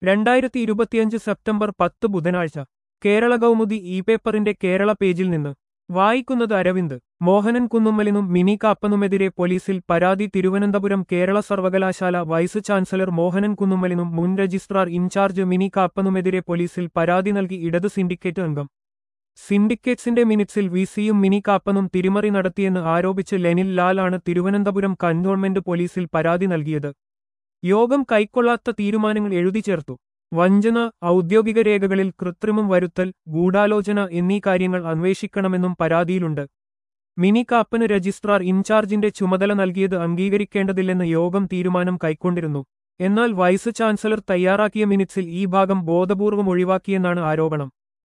രണ്ടായിരത്തി ഇരുപത്തിയഞ്ച് സെപ്റ്റംബർ പത്ത് ബുധനാഴ്ച കേരള കൗമുദി ഇ പേപ്പറിന്റെ കേരള പേജിൽ നിന്ന് വായിക്കുന്നത് അരവിന്ദ് മോഹനൻ കുന്നുമ്മലിനും മിനി കാപ്പനുമെതിരെ പോലീസിൽ പരാതി തിരുവനന്തപുരം കേരള സർവകലാശാല വൈസ് ചാൻസലർ മോഹനൻ കുന്നുമ്മലിനും മുൻ രജിസ്ട്രാർ ഇൻചാർജ് മിനി കാപ്പനുമെതിരെ പോലീസിൽ പരാതി നൽകി ഇടത് സിൻഡിക്കേറ്റ് അംഗം സിൻഡിക്കേറ്റ്സിന്റെ മിനിറ്റ്സിൽ വി സിയും മിനി കാപ്പനും തിരിമറി നടത്തിയെന്ന് ആരോപിച്ച് ലെനിൽ ലാലാണ് തിരുവനന്തപുരം കന്റോൺമെന്റ് പോലീസിൽ പരാതി നൽകിയത് യോഗം കൈക്കൊള്ളാത്ത തീരുമാനങ്ങൾ എഴുതി ചേർത്തു വഞ്ചന ഔദ്യോഗിക രേഖകളിൽ കൃത്രിമം വരുത്തൽ ഗൂഢാലോചന എന്നീ കാര്യങ്ങൾ അന്വേഷിക്കണമെന്നും പരാതിയിലുണ്ട് മിനി കാപ്പന് രജിസ്ട്രാർ ഇൻചാർജിന്റെ ചുമതല നൽകിയത് അംഗീകരിക്കേണ്ടതില്ലെന്ന് യോഗം തീരുമാനം കൈക്കൊണ്ടിരുന്നു എന്നാൽ വൈസ് ചാൻസലർ തയ്യാറാക്കിയ മിനിറ്റ്സിൽ ഈ ഭാഗം ബോധപൂർവം ഒഴിവാക്കിയെന്നാണ് ആരോപണം